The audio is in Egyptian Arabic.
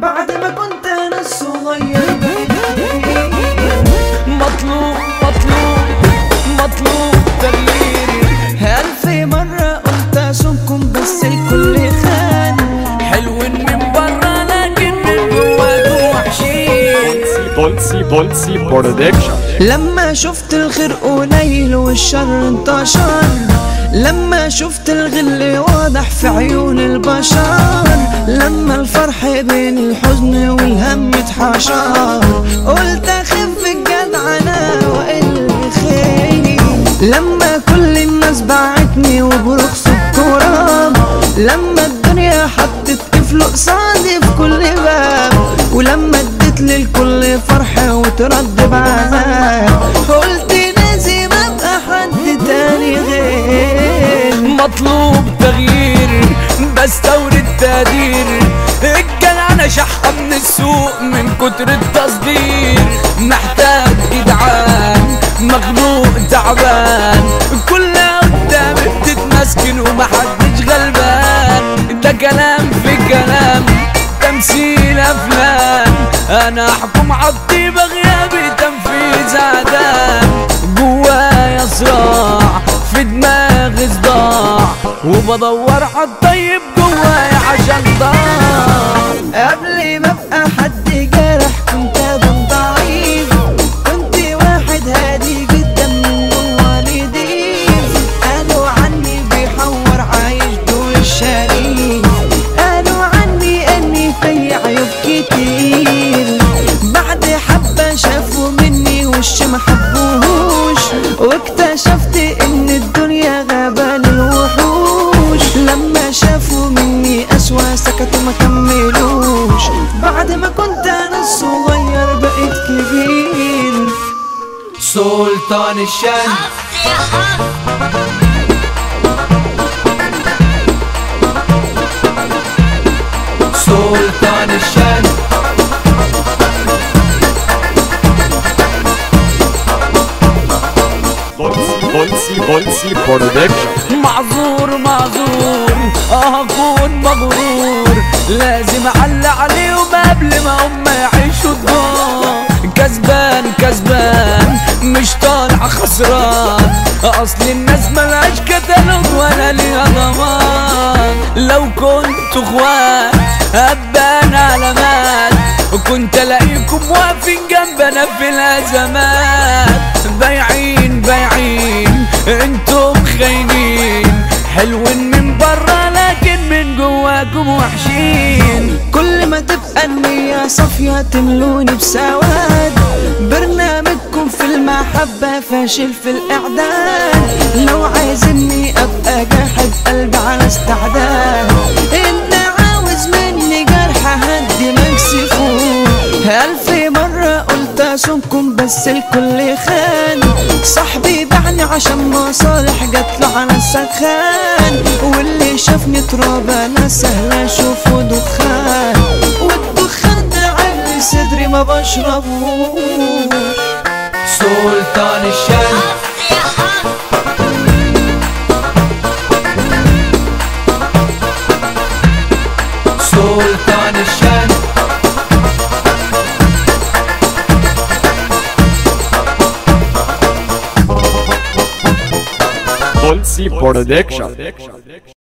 بعد ما كنت انا الصغير بقيت كبير مطلوب مطلوب مطلوب تغيير ألف مرة قلت أصونكم بس الكل خان حلوين من برا لكن من جواكم وحشين بولسي بولسي برودكشن لما شفت الخير قليل والشر انتشر لما شفت الغل واضح في عيون البشر لما الفرح بين الحزن والهم اتحشر قلت اخف الجدعنة واقل خيري لما كل الناس باعتني وبرخص التراب لما الدنيا حطت قفل قصادي في كل باب ولما اديت للكل فرح وترد بعذاب قلت لازم ابقى حد تاني غير مطلوب تغيير بستورد تقدير الجلعنة شحة من السوق من كتر التصدير محتاج جدعان مخنوق تعبان كلها قدامي بتتمسكن ومحدش غلبان ده كلام في كلام تمثيل افلام انا احكم عالطيبة غيابي تنفيذ اعدام جوايا صراع في دماغي صداع وبدور عالطيب جوايا عشان ضاع قبل ما ابقى حد جارح كنت ادم ضعيف كنت واحد هادي جدا من جوه نضيف قالوا عني بيحور عايش دور الشريف قالوا عني اني في عيوب كتير بعد حبة شافوا مني وش ما حبوهوش واكتشفت ان الدنيا غابة للوحوش لما شافوا مني اسوأ سكتوا ما كملوش بعد ما كنت انا الصغير بقيت كبير سلطان الشن سلطان الشن بولسي بولسي بولسي برودكشن معذور معذور اه اكون مغرور لازم اعلى عليهم قبل ما هم يعيشوا الدور كسبان كسبان مش طالع خسران اصل الناس ملهاش كتالوج ولا ليها ضمان لو كنت اخوات ابان علامات كنت الاقيكم واقفين جنبنا في الازمات بايعين بايعين انتم خاينين حلوين من برا لكن من جواكم وحشين كل ما تبقى النية صافية تملوني بسواد برنامجكم في المحبة فاشل في الإعداد لو عايزني أبقى جاحد قلبي على استعداد انت عاوز مني جرح هدي مكسفون ألف مرة قلت أصونكم بس الكل خان صاحبي باعني عشان مصالح جاتله على السخان واللي شافني تراب أنا سهل أشوفه دخان والدخان ده عامل صدري ما بشربوش سلطان الشن سلطان الشن بولسي برودكشن